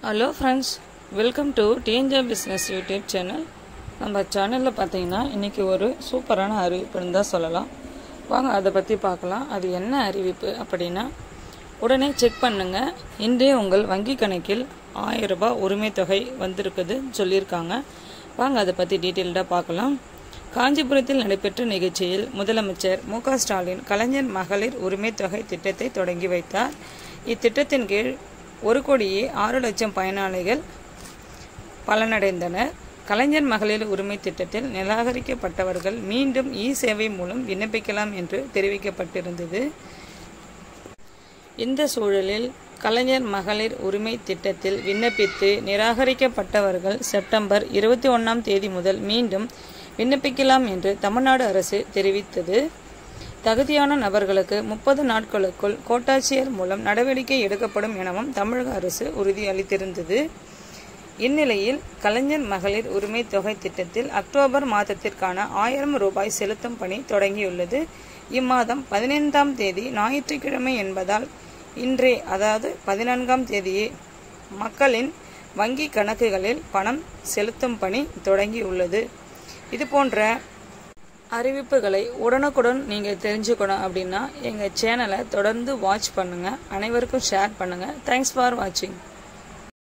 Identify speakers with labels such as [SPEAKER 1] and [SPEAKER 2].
[SPEAKER 1] hello friends welcome to TNJ business YouTube channel நம்ம சேனலில் பார்த்தீங்கன்னா இன்றைக்கி ஒரு சூப்பரான அறிவிப்புன்னு தான் சொல்லலாம் வாங்க அதை பற்றி பார்க்கலாம் அது என்ன அறிவிப்பு அப்படின்னா உடனே செக் பண்ணுங்க இன்றே உங்கள் வங்கி கணக்கில் ஆயிரம் ரூபாய் உரிமை தொகை வந்திருக்குதுன்னு சொல்லியிருக்காங்க வாங்க அதை பற்றி டீட்டெயில்டாக பார்க்கலாம் காஞ்சிபுரத்தில் நடைபெற்ற நிகழ்ச்சியில் முதலமைச்சர் மு க ஸ்டாலின் கலைஞர் மகளிர் உரிமை தொகை திட்டத்தை தொடங்கி வைத்தார் இத்திட்டத்தின் கீழ் ஒரு கோடியே ஆறு லட்சம் பயனாளிகள் பலனடைந்தனர் கலைஞர் மகளிர் உரிமை திட்டத்தில் நிராகரிக்கப்பட்டவர்கள் மீண்டும் இ சேவை மூலம் விண்ணப்பிக்கலாம் என்று தெரிவிக்கப்பட்டிருந்தது இந்த சூழலில் கலைஞர் மகளிர் உரிமை திட்டத்தில் விண்ணப்பித்து நிராகரிக்கப்பட்டவர்கள் செப்டம்பர் இருபத்தி ஒன்றாம் தேதி முதல் மீண்டும் விண்ணப்பிக்கலாம் என்று தமிழ்நாடு அரசு தெரிவித்தது தகுதியான நபர்களுக்கு முப்பது நாட்களுக்குள் கோட்டாட்சியர் மூலம் நடவடிக்கை எடுக்கப்படும் எனவும் தமிழக அரசு உறுதியளித்திருந்தது இந்நிலையில் கலைஞர் மகளிர் உரிமை தொகை திட்டத்தில் அக்டோபர் மாதத்திற்கான ஆயிரம் ரூபாய் செலுத்தும் பணி தொடங்கியுள்ளது இம்மாதம் பதினைந்தாம் தேதி ஞாயிற்றுக்கிழமை என்பதால் இன்றே அதாவது பதினான்காம் தேதியே மக்களின் வங்கி கணக்குகளில் பணம் செலுத்தும் பணி தொடங்கியுள்ளது இது போன்ற அறிவிப்புகளை உடனுக்குடன் நீங்கள் தெரிஞ்சுக்கணும் அப்படின்னா எங்கள் சேனலை தொடர்ந்து வாட்ச் பண்ணுங்கள் அனைவருக்கும் ஷேர் பண்ணுங்கள் தேங்க்ஸ் ஃபார் வாட்சிங்